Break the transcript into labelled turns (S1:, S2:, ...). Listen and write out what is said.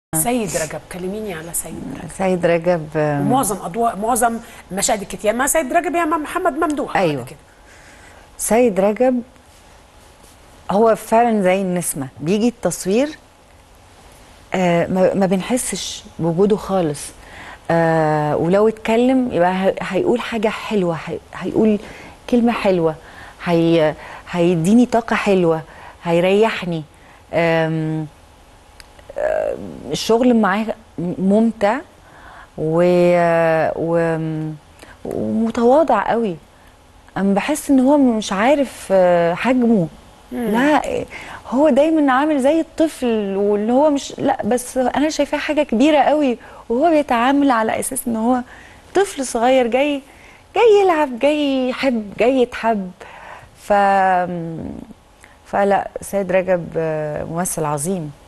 S1: سيد رجب كلميني على سيد رجب
S2: سيد رجب آه،
S1: معظم اضواء معظم مشاهد الكتيان مع سيد رجب يا مع محمد ممدوح بعد
S2: أيوة.
S1: كده
S2: سيد رجب هو فعلا زي النسمة بيجي التصوير آه ما ما بنحسش بوجوده خالص آه ولو اتكلم يبقى هي- هيقول حاجة حلوة هي- هيقول كلمة حلوة هي هيديني طاقة حلوة هيريحني آم، آه، الشغل معاه ممتع و... و... ومتواضع قوي انا بحس ان هو مش عارف آه، حجمه لا هو دايما عامل زي الطفل واللي هو مش لا بس انا شايفاه حاجه كبيره قوي وهو بيتعامل على اساس ان هو طفل صغير جاي جاي يلعب جاي يحب جاي يتحب ف فلا سيد رجب آه، ممثل عظيم